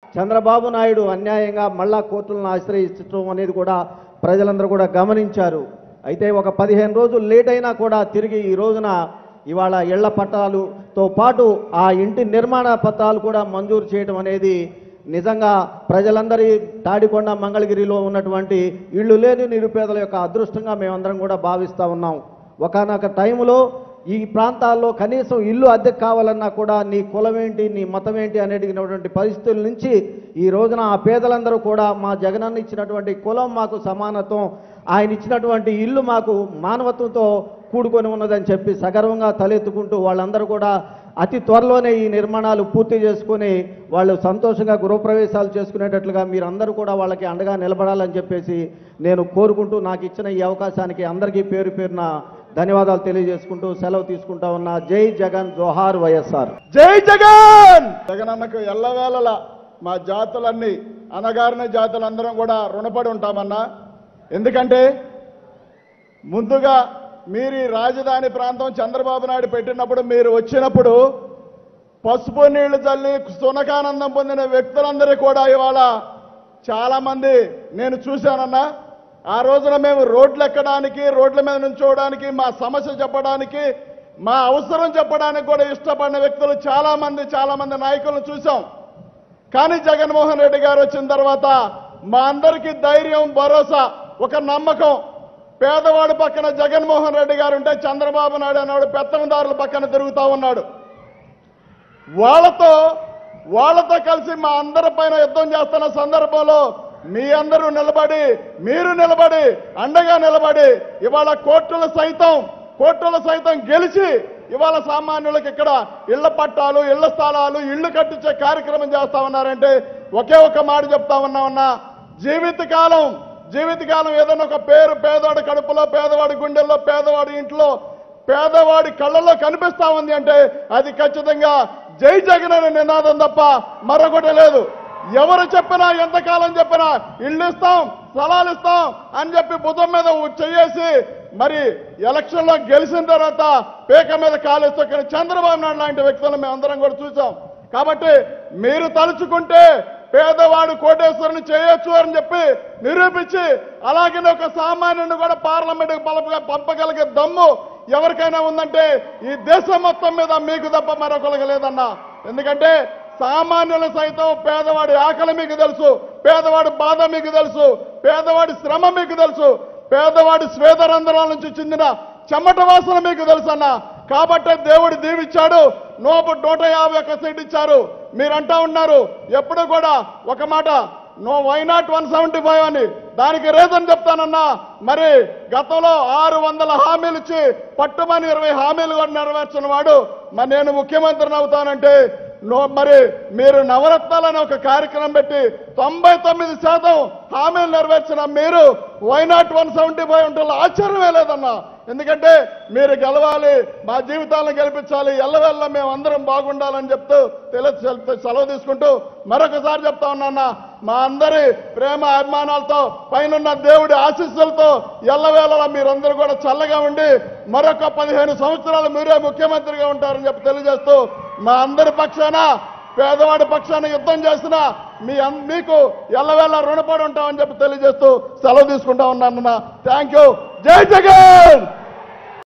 చంద్రబాబు నాయుడు అన్యాయంగా మళ్ళా కోర్టులను ఆశ్రయించడం అనేది కూడా ప్రజలందరూ కూడా గమనించారు అయితే ఒక పదిహేను రోజులు లేట్ అయినా కూడా తిరిగి ఈ రోజున ఇవాళ ఇళ్ల పట్టాలుతో పాటు ఆ ఇంటి నిర్మాణ పత్రాలు కూడా మంజూరు చేయడం అనేది నిజంగా ప్రజలందరి తాడికొండ మంగళగిరిలో ఉన్నటువంటి ఇళ్ళు లేని నిరుపేదల యొక్క అదృష్టంగా మేమందరం కూడా భావిస్తూ ఉన్నాం ఒకనొక టైంలో ఈ ప్రాంతాల్లో కనీసం ఇల్లు అద్దెకు కావాలన్నా కూడా నీ కులం ఏంటి నీ మతం ఏంటి అనేటువంటి పరిస్థితుల నుంచి ఈ రోజున ఆ పేదలందరూ కూడా మా జగనన్న ఇచ్చినటువంటి కులం మాకు సమానత్వం ఆయన ఇచ్చినటువంటి ఇల్లు మాకు మానవత్వంతో కూడుకొని ఉన్నదని చెప్పి సగర్వంగా తలెత్తుకుంటూ వాళ్ళందరూ కూడా అతి త్వరలోనే ఈ నిర్మాణాలు పూర్తి చేసుకొని వాళ్ళు సంతోషంగా గృహప్రవేశాలు చేసుకునేటట్లుగా మీరందరూ కూడా వాళ్ళకి అండగా నిలబడాలని చెప్పేసి నేను కోరుకుంటూ నాకు ఇచ్చిన ఈ అవకాశానికి అందరికీ పేరు పేరున ధన్యవాదాలు తెలియజేసుకుంటూ సెలవు తీసుకుంటా ఉన్నా జై జగన్ జోహార్ వైఎస్ఆర్ జై జగన్ జగనన్నకు ఎల్లవేళలా మా జాతులన్నీ అనగారిన జాతులందరం కూడా రుణపడి ఉంటామన్నా ఎందుకంటే ముందుగా మీరు ఈ రాజధాని ప్రాంతం చంద్రబాబు నాయుడు పెట్టినప్పుడు మీరు వచ్చినప్పుడు పసుపు నీళ్లు చల్లి సునకానందం పొందిన వ్యక్తులందరూ కూడా ఇవాళ చాలా మంది నేను చూశానన్నా ఆ రోజున మేము రోడ్లు ఎక్కడానికి రోడ్ల మీద నుంచోవడానికి మా సమస్య చెప్పడానికి మా అవసరం చెప్పడానికి కూడా ఇష్టపడిన వ్యక్తులు చాలా మంది చాలా మంది నాయకులను చూసాం కానీ జగన్మోహన్ రెడ్డి గారు వచ్చిన తర్వాత మా అందరికీ ధైర్యం భరోసా ఒక నమ్మకం పేదవాడి పక్కన జగన్మోహన్ రెడ్డి గారు ఉంటే చంద్రబాబు నాయుడు అన్నాడు పెత్తందారుల పక్కన తిరుగుతా ఉన్నాడు వాళ్ళతో వాళ్ళతో కలిసి మా అందరి పైన యుద్ధం చేస్తున్న సందర్భంలో మీ అందరూ నిలబడి మీరు నిలబడి అండగా నిలబడి ఇవాళ కోర్టులు సైతం కోర్టులు సైతం గెలిచి ఇవాళ సామాన్యులకు ఇక్కడ ఇళ్ల పట్టాలు ఇళ్ల స్థలాలు ఇళ్లు కట్టించే కార్యక్రమం చేస్తా ఉన్నారంటే ఒకే ఒక మాట చెప్తా ఉన్నా ఉన్నా జీవితకాలం జీవితకాలం ఏదైనా ఒక పేరు పేదవాడి కడుపులో పేదవాడి గుండెల్లో పేదవాడి ఇంట్లో పేదవాడి కళ్ళల్లో కనిపిస్తా ఉంది అంటే అది ఖచ్చితంగా జై జగన్ అనే నినాదం తప్ప మరొకటి లేదు ఎవరు చెప్పినా ఎంతకాలం చెప్పినా ఇల్లు ఇస్తాం స్థలాలు ఇస్తాం అని చెప్పి భుజం మీద చెయ్యేసి మరి ఎలక్షన్ లో గెలిచిన తర్వాత పేక మీద కాలేస్తొక్కిన చంద్రబాబు నాయుడు లాంటి వ్యక్తులను మేము అందరం కూడా చూసాం కాబట్టి మీరు తలుచుకుంటే పేదవాడు కోటేశ్వరుని చేయొచ్చు అని చెప్పి నిరూపించి అలాగే ఒక సామాన్యుని కూడా పార్లమెంట్ పంపగలిగే దమ్ము ఎవరికైనా ఉందంటే ఈ దేశం మొత్తం మీద మీకు తప్ప మరొకరికి లేదన్నా ఎందుకంటే సామాన్యులు సైతం పేదవాడి ఆకలి మీకు తెలుసు పేదవాడి బాధ మీకు తెలుసు పేదవాడి శ్రమ మీకు తెలుసు పేదవాడి స్వేదరంధ్రాల నుంచి చెందిన చెమట వాసన మీకు తెలుసు అన్న కాబట్టే దేవుడు దీవిచ్చాడు నూట నూట యాభై ఒక్క సీట్ ఇచ్చారు మీరంటా ఉన్నారు ఎప్పుడు కూడా ఒక మాట no why not one seventy five అని దానికి రీజన్ చెప్తానన్నా మరి గతంలో ఆరు వందల హామీలు ఇచ్చి పట్టుమని ఇరవై హామీలు కూడా నెరవేర్చిన వాడు మరి నేను ముఖ్యమంత్రిని అవుతానంటే నో మరి మీరు నవరత్నాలని ఒక కార్యక్రమం పెట్టి తొంభై తొమ్మిది శాతం హామీలు నెరవేర్చిన మీరు why not one seventy five ఉంటే ఆశ్చర్యమే లేదన్నా ఎందుకంటే మీరు గెలవాలి మా జీవితాలను గెలిపించాలి ఎల్లవెల్ల మేము అందరం బాగుండాలని చెప్తూ తెల సెలవు తీసుకుంటూ మరొకసారి చెప్తా ఉన్నా మా అందరి ప్రేమ అభిమానాలతో పైనున్న దేవుడి ఆశీస్సులతో ఎల్లవేళలా మీరందరూ కూడా చల్లగా ఉండి మరొక పదిహేను సంవత్సరాలు మీరే ముఖ్యమంత్రిగా ఉంటారని చెప్పి తెలియజేస్తూ మా అందరి పక్షాన పేదవాడి పక్షాన యుద్ధం చేసిన మీ అన్- మీకు ఎల్లవేళ రుణపడి ఉంటామని చెప్పి తెలియజేస్తూ సెలవు తీసుకుంటా ఉన్నాను థ్యాంక్ యూ జై జగన్